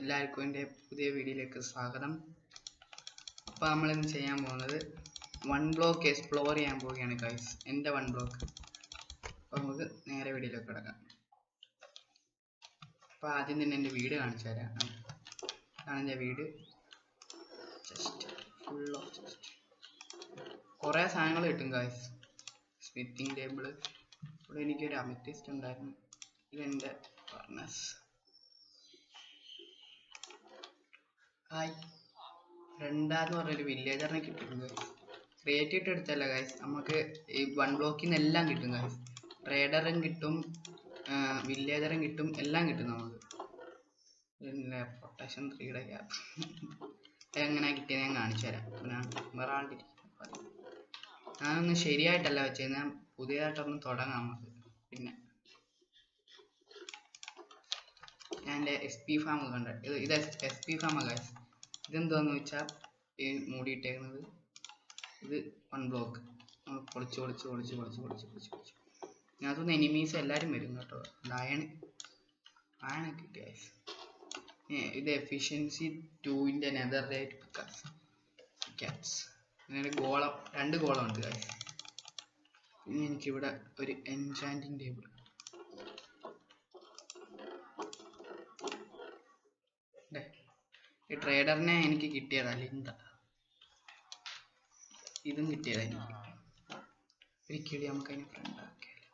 എല്ലാവർക്കും എൻ്റെ പുതിയ വീഡിയോയിലേക്ക് സ്വാഗതം അപ്പോൾ നമ്മളിന്ന് ചെയ്യാൻ പോകുന്നത് വൺ ബ്ലോക്ക് എക്സ്പ്ലോർ ചെയ്യാൻ പോവുകയാണ് ഗൈസ് എൻ്റെ വൺ ബ്ലോക്ക് അപ്പോൾ നമുക്ക് നേരെ വീഡിയോയിലേക്ക് കിടക്കാം അപ്പോൾ ആദ്യം തന്നെ എൻ്റെ വീട് കാണിച്ചു തരാം ഇതാണ് എൻ്റെ വീട് ജസ്റ്റ് ഫുൾ ഓഫ് ജസ്റ്റ് കുറേ സാധനങ്ങൾ കിട്ടും ഗൈസ് സ്മിത്തിങ് ടേബിൾ ഇവിടെ എനിക്കൊരു അമിറ്റിസ്റ്റ് ഉണ്ടായിരുന്നു ഇതെൻ്റെ ഫർണസ് ഹായ് രണ്ടാന്ന് പറഞ്ഞൊരു വില്ലേജറിനെ കിട്ടിയിട്ടുണ്ട് ക്രിയേറ്റ് ഇട്ട് എടുത്തല്ല ഗൈസ് നമുക്ക് ഈ വൺ ബ്ലോക്കിൽ നിന്ന് എല്ലാം കിട്ടും ഗൈസ് ട്രേഡറും കിട്ടും വില്ലേജറും കിട്ടും എല്ലാം കിട്ടും നമുക്ക് പിന്നെ പൊട്ടാഷ്യം ത്രീയുടെ ഗ്യാപ്പ് എങ്ങനെ കിട്ടിയത് ഞാൻ കാണിച്ചു തരാം പിന്നെ വേറെ ആളുടെ ഞാനൊന്നും ശരിയായിട്ടല്ല വെച്ചത് ഞാൻ പുതിയതായിട്ടൊന്നും തുടങ്ങാം നമുക്ക് പിന്നെ ഞാൻ എൻ്റെ എസ് പി ഫാം കണ്ട ഇത് ഇത് എസ് പി ഫാം ഗൈസ് ഇതെന്തോന്ന് വെച്ചാൽ ഈ മൂടിയിട്ടേക്കുന്നത് ഇത് വൺ ബ്ലോക്ക് പൊളിച്ച് പൊളിച്ച് പൊളിച്ച് പൊളിച്ച് പൊളിച്ച് പൊളിച്ച് പൊളിച്ച് ഇതിനകത്തുനിന്ന് എനിമീസ് എല്ലാവരും വരും കേട്ടോ അയൺ അയൺ കിട്ടി ഗൈസ് ഇത് എഫിഷ്യൻസി ടൂവിൻ്റെ നെതർ റേറ്റ് പിക്കാസ് ക്യാറ്റ്സ് അങ്ങനെ ഗോളം രണ്ട് ഗോളം ഉണ്ട് ഗൈസ് പിന്നെ എനിക്കിവിടെ ഒരു എൻചാൻറ്റിങ് ടേബിൾ ഈ ട്രേഡറിനെ എനിക്ക് കിട്ടിയതാ ലിന്ദ ഇതും കിട്ടിയതാ എനിക്ക് ഒരിക്കലും നമുക്ക് അതിനെ ഫ്രണ്ട് ആക്കിയാലോ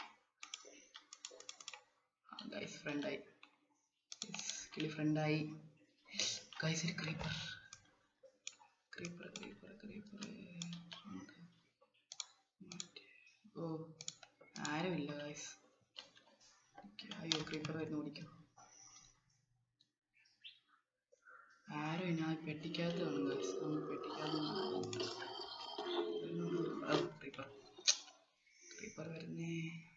ഗൈസ് ഫ്രണ്ടായി കിളി ഫ്രണ്ടായി ഗൈസ് ഒരു ക്രീപ്പർ ക്രീപ്പർ ക്രീപ്പർ ക്രീപ്പർ ഓ ആരുമില്ല ഗൈസ് അയ്യോ ക്രീപ്പർ വരുന്ന ഓടിക്കാം ആരും ഞാൻ പെട്ടിക്കകത്ത് കാണും ഗൈസ് നമ്മൾ പെട്ടിക്കകത്ത് ക്രീപ്പർ ക്രീപ്പർ വരുന്നേ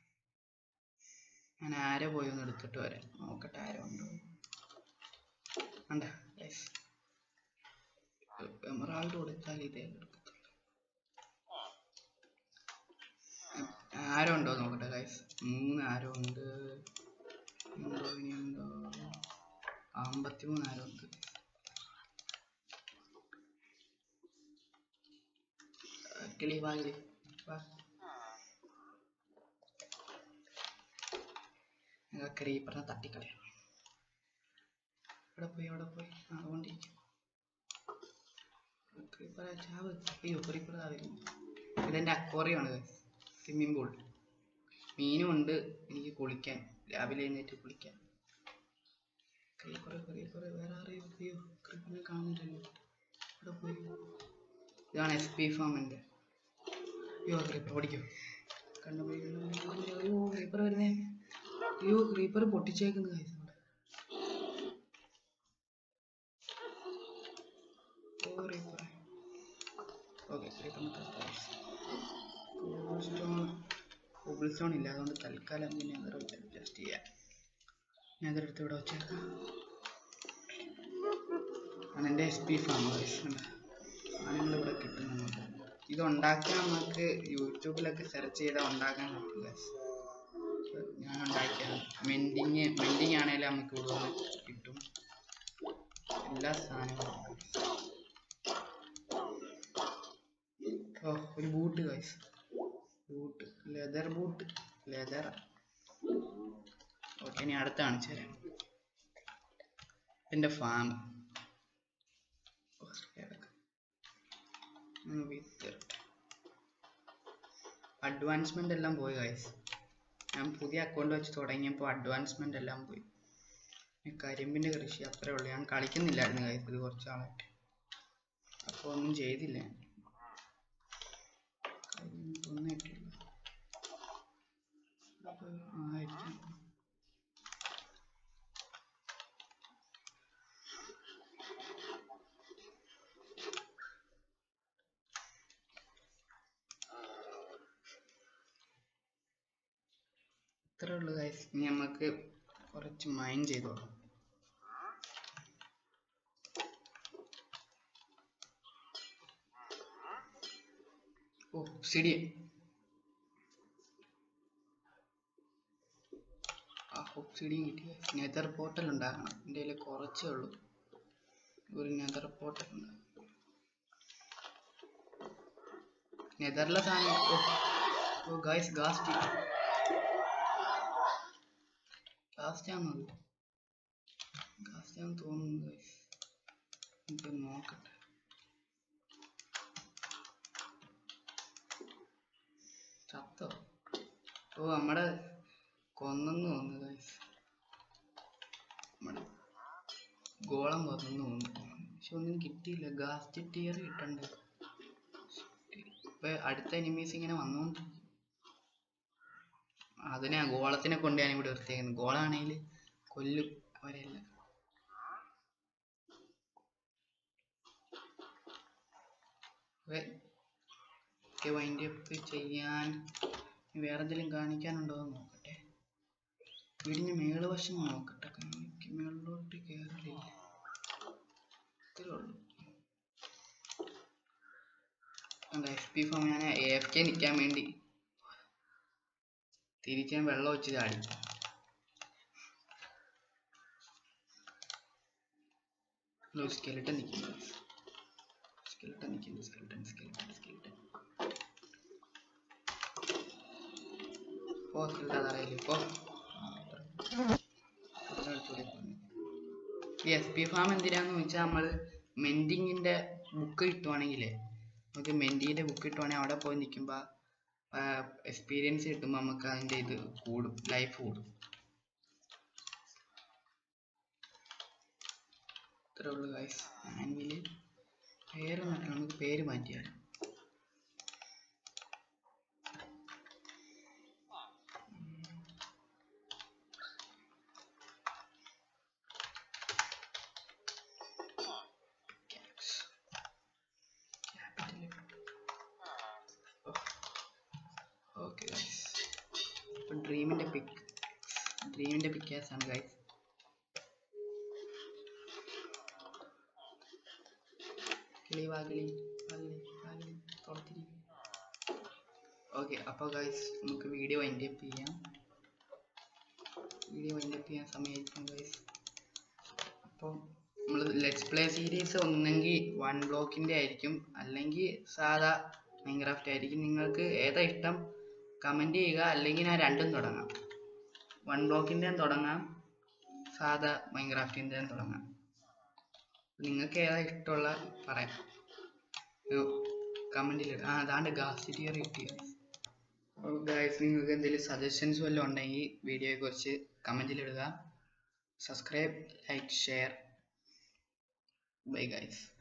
ഞാൻ ആരോ പോയി ഒന്ന് എടുത്തിട്ട് വരാം നോക്കട്ടെ ആരോ ഉണ്ടോ ഉണ്ട് ഗൈസ് എമറാൾഡ് കൊടുത്താൽ ഇതേ എടുക്കത്തുള്ളൂ ആരോ ഉണ്ടോ നോക്കട്ടെ ഗൈസ് മൂന്ന് ആരോ ഉണ്ട് ഉണ്ടോ ഇനി ഉണ്ടോ അമ്പത്തിമൂന്ന് ആരോ ഉണ്ട് കിളി വാ കിളി വാ ക്രീപ്പറിനെ തട്ടിക്കളയാം എവിടെ പോയി എവിടെ പോയി ആ അതുകൊണ്ടിരിക്കും ക്രീപ്പറെ ചാവ് അയ്യോ ക്രീപ്പർ ആവില്ല ഇതെൻ്റെ അക്വറിയാണ് സ്വിമ്മിംഗ് പൂൾ മീനും ഉണ്ട് എനിക്ക് കുളിക്കാൻ രാവിലെ എഴുന്നേറ്റ് കുളിക്കാൻ ക്രീപ്പർ ക്രീപ്പർ വേറെ അറിയോ അയ്യോ ക്രീപ്പറിനെ കാണുന്നില്ലല്ലോ ഇവിടെ പോയി ഇതാണ് എസ് പി ഫാമിൻ്റെ അയ്യോ ക്രീപ്പർ ഓടിക്കോ കണ്ടുപോയി അയ്യോ ക്രീപ്പർ വരുന്നേ അയ്യോ ക്രീപ്പർ പൊട്ടിച്ചേക്കുന്നു guys അവിടെ ഓ ക്രീപ്പർ ഓക്കെ ക്രീപ്പറിന് സ്റ്റോൺ കോബിൾ സ്റ്റോൺ ഇല്ല അതുകൊണ്ട് തൽക്കാലം പിന്നെ നെതർ അഡ്ജസ്റ്റ് ചെയ്യാം നെതർ എടുത്ത് ഇവിടെ വെച്ചേക്കാം ആണ് എൻ്റെ എസ് പി ഫാം സാധനങ്ങൾ ഇവിടെ കിട്ടും നമുക്ക് ഇത് ഉണ്ടാക്കാൻ നമുക്ക് യൂട്യൂബിലൊക്കെ സെർച്ച് ചെയ്താൽ ഉണ്ടാക്കാൻ പറ്റില്ല ഞാൻ ഉണ്ടാക്കിയ മെൻഡിങ് മെൻഡിങ് ആണെങ്കിലും നമുക്ക് ഇവിടെ നിന്ന് കിട്ടും എല്ലാ സാധനങ്ങളും ഓ ഒരു boot guys boot leather boot leather okay ഇനി അടുത്ത കാണിച്ചു തരാം എൻ്റെ ഫാം വിത്ത് അഡ്വാൻസ്മെന്റ് എല്ലാം പോയി ഗൈസ് ഞാൻ പുതിയ അക്കൗണ്ട് വെച്ച് തുടങ്ങിയപ്പോൾ അഡ്വാൻസ്മെന്റ് എല്ലാം പോയി കരിമ്പിന്റെ കൃഷി അത്രേ ഉള്ളൂ ഞാൻ കളിക്കുന്നില്ലായിരുന്നു ഗൈസ് ഇത് കുറച്ച് ആളായിട്ട് അപ്പോൾ ഒന്നും ചെയ്തില്ല ഞാൻ ഒന്നും ഇട്ടില്ല ആയിരിക്കും ഇത്രേ ഉള്ളൂ ഗൈസ് ഇനി നമുക്ക് കുറച്ച് മൈൻ ചെയ്തോളാം ഓ ഒബ്സിഡിയൻ ആ ഒബ്സിഡിയും കിട്ടി നെതർ പോർട്ടൽ ഉണ്ടാക്കണം എൻ്റെ കയ്യിൽ കുറച്ചേ ഉള്ളൂ ഒരു നെതർ പോർട്ടൽ ഉണ്ട് നെതറിലെ സാധനം ഓ ഓ ഗായ്സ് ഗാസ്റ്റ് ഗാസ്റ്റ് ആണത് ഗാസ്റ്റ് ആണെന്ന് തോന്നുന്നു ഗായ്സ് എനിക്ക് നോക്കട്ടെ ചത്തോ ഓ നമ്മടെ കൊന്നെന്ന് തോന്നുന്നു ഗൈസ് നമ്മുടെ ഗോളം കൊന്നെന്ന് തോന്നുന്നു പക്ഷെ ഒന്നും കിട്ടിയില്ല ഗാസ്റ്റ് ടിയർ കിട്ടണ്ടേ ഇപ്പൊ അടുത്ത എനിമീസ് ഇങ്ങനെ വന്നോണ്ടിരിക്കും അതിനെ ഗോളത്തിനെ കൊണ്ട് ഞാൻ ഇവിടെ നിർത്തിയേക്കുന്നത് ഗോളാണെങ്കിൽ കൊല്ലും അവരെല്ലാം ഓക്കെ വൈൻഡ് അപ്പ് ചെയ്യാൻ ഇനി വേറെ എന്തെങ്കിലും കാണിക്കാനുണ്ടോ എന്ന് നോക്കട്ടെ വീടിന്റെ മേളുവശം നോക്കട്ടെ കാരണം എനിക്ക് മേളിലോട്ട് കയറില്ല ഇത്രേ ഉള്ളൂ എന്താ എഫ് പി ഫോം ഞാൻ എ എഫ് കെ നിൽക്കാൻ വേണ്ടി തിരിച്ച് ഞാൻ വെള്ളം വെച്ച് ചാടി സ്കെലിട്ടൻ നിൽക്കുന്നു സ്കെലിട്ടൻ നിൽക്കുന്നു സ്കെലിട്ടൻ സ്കെലിട്ടൻ സ്കെലിട്ടൻ പോ സ്കെലിട്ടൻ അറിയില്ല പോ ഈ എസ് പി ഫാം എന്തിനാന്ന് വെച്ചാൽ നമ്മൾ മെൻഡിങ്ങിന്റെ ബുക്ക് കിട്ടുവാണെങ്കിലേ നമുക്ക് മെൻഡിങ്ങിന്റെ ബുക്ക് കിട്ടുവാണെങ്കിൽ അവിടെ പോയി നിൽക്കുമ്പോൾ എക്സ്പീരിയൻസ് കിട്ടുമ്പോൾ നമുക്ക് അതിന്റെ ഇത് കൂടും ലൈഫ് കൂടും ഇത്രേ ഉള്ളൂ ഗൈസ് ആൻവില് പേര് മാറ്റണം നമുക്ക് പേര് മാറ്റിയാൽ ഓക്കെ ഗൈസ് ഇപ്പം ഡ്രീമിൻ്റെ പിക്ക് ഡ്രീമിൻ്റെ പിക്കേഴ്സ് ആണ് ഗൈസ് കിളി വാകിളി വാകിളി വാകിളി തുറത്തിരിക്കും ഓക്കെ അപ്പോൾ ഗൈസ് നമുക്ക് വീഡിയോ വൈൻഡ് അപ്പ് ചെയ്യാം വീഡിയോ വൈൻഡ് അപ്പ് ചെയ്യാൻ സമയമായിരിക്കും ഗൈസ് അപ്പോൾ നമ്മൾ ലെറ്റ്സ് പ്ലേ സീരീസ് ഒന്നെങ്കിൽ വൺ ബ്ലോക്കിൻ്റെ ആയിരിക്കും അല്ലെങ്കിൽ സാധാ മൈൻക്രാഫ്റ്റ് ആയിരിക്കും നിങ്ങൾക്ക് ഏതാ ഇഷ്ടം കമൻറ്റ് ചെയ്യുക അല്ലെങ്കിൽ ഞാൻ രണ്ടും തുടങ്ങാം വൺ ബ്ലോക്കിൻ്റെയും തുടങ്ങാം സാധാ മൈൻക്രാഫ്റ്റിൻ്റെയും തുടങ്ങാം നിങ്ങൾക്ക് ഏതാ ഇഷ്ടമുള്ള പറയാം കമൻറ്റിൽ ആ അതാണ്ട് ഗാസ് ടിയർ കിട്ടിയത് ഗായ്സ് നിങ്ങൾക്ക് എന്തെങ്കിലും സജഷൻസ് വല്ലതും ഉണ്ടെങ്കിൽ വീഡിയോയെ കുറിച്ച് കമൻറ്റിൽ ഇടുക subscribe like share bye guys